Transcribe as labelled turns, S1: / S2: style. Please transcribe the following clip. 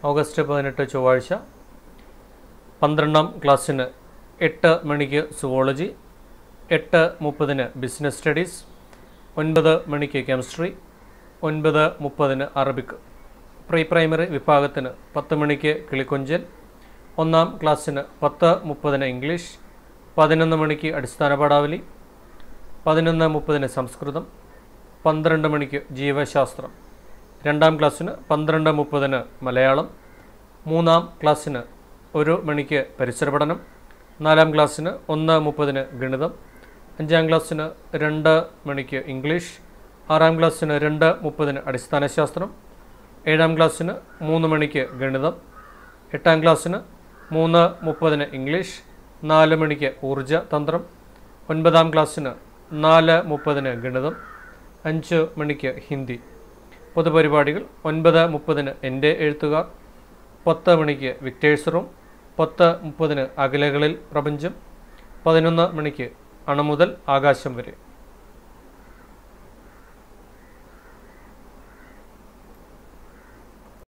S1: August പതിനെട്ട് ചൊവ്വാഴ്ച പന്ത്രണ്ടാം ക്ലാസ്സിന് എട്ട് മണിക്ക് സുവോളജി എട്ട് മുപ്പതിന് ബിസിനസ് സ്റ്റഡീസ് ഒൻപത് മണിക്ക് കെമിസ്ട്രി ഒൻപത് മുപ്പതിന് അറബിക് പ്രീ പ്രൈമറി വിഭാഗത്തിന് പത്ത് മണിക്ക് കിളിക്കൊഞ്ചൽ ഒന്നാം ക്ലാസ്സിന് പത്ത് മുപ്പതിന് ഇംഗ്ലീഷ് പതിനൊന്ന് മണിക്ക് അടിസ്ഥാന പാഠാവലി പതിനൊന്ന് മുപ്പതിന് സംസ്കൃതം പന്ത്രണ്ട് മണിക്ക് ജീവശാസ്ത്രം രണ്ടാം ക്ലാസ്സിന് പന്ത്രണ്ട് മുപ്പതിന് മലയാളം മൂന്നാം ക്ലാസ്സിന് ഒരു മണിക്ക് പരിസര പഠനം നാലാം ക്ലാസ്സിന് ഒന്ന് മുപ്പതിന് ഗണിതം അഞ്ചാം ക്ലാസ്സിന് രണ്ട് മണിക്ക് ഇംഗ്ലീഷ് ആറാം ക്ലാസ്സിന് രണ്ട് മുപ്പതിന് അടിസ്ഥാന ശാസ്ത്രം ഏഴാം ക്ലാസ്സിന് മൂന്ന് മണിക്ക് ഗണിതം എട്ടാം ക്ലാസ്സിന് മൂന്ന് മുപ്പതിന് ഇംഗ്ലീഷ് നാല് മണിക്ക് ഊർജ തന്ത്രം ഒൻപതാം ക്ലാസ്സിന് നാല് മുപ്പതിന് ഗണിതം അഞ്ച് മണിക്ക് ഹിന്ദി പൊതുപരിപാടികൾ ഒൻപത് മുപ്പതിന് എൻ്റെ എഴുത്തുകാർ പത്ത് മണിക്ക് വിക്ടേഴ്സ് റൂം പത്ത് മുപ്പതിന് അകലകളിൽ പ്രപഞ്ചം പതിനൊന്ന് മണിക്ക് അണുമുതൽ ആകാശം വരെ